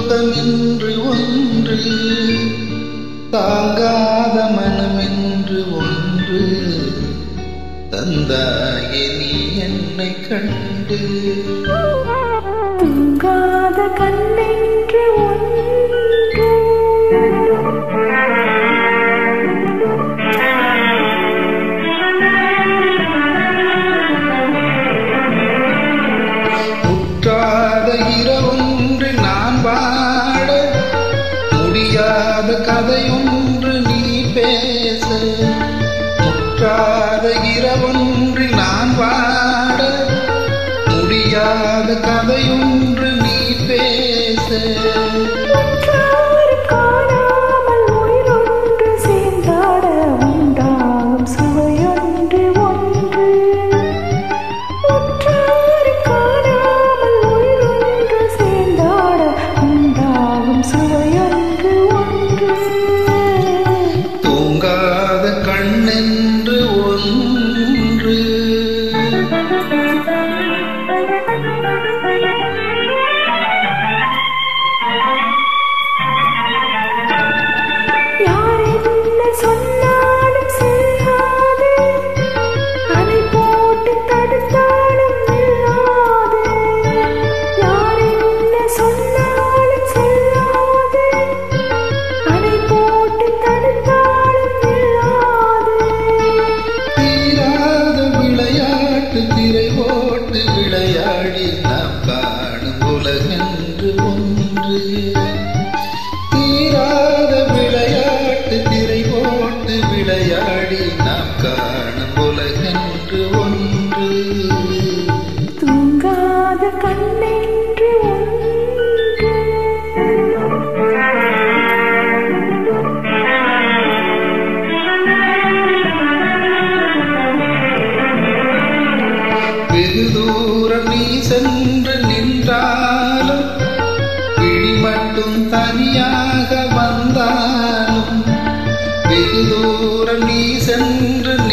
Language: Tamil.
துக்கமென்று ஒன்று தாங்காத மனமென்று ஒன்று தந்தாயே நீ என்னை கண்டு தூங்காத கண்ணென்று ஒன்று முற்றாத இரவொன்று நான் வாழ முடியாத கதையொன்று நீ பேச முற்றாத இரவொன்று நான் வாழ முடியாத கதையொன்று நீ பேச உற்றார் காணாமல் உயிரொன்று சேர்ந்தாட உண்டாகும் சுவையொன்று ஒன்று உற்றார் காணாமல் உயிரொன்று சேர்ந்தாட உண்டாகும் சுவையொன்று ஒன்று தூங்காத கண்ணென்று ஒன்று யார் என்ன சொன்னாலும் செல்லாது அதை போட்டு தடுத்தாலும் நில்லாது யார் என்ன சொன்னாலும் செல்லாது அதை போட்டு தடுத்தாலும் நில்லாது தீராத விளையாட்டு திரை போட்டு விளையாடி நாம் காணும் உலகென்று ஒன்று தீராத விளையாட்டு திரை போட்டு விளையாடி நாம் காணும் உலகென்று ஒன்று தூங்காத கண்ணென்று ஒன்று வெகு தூரம் நீ சென்று நின்றாலும் விழி மட்டும் தனியாக வந்தாலும் வெகு தூரம் நீ சென்று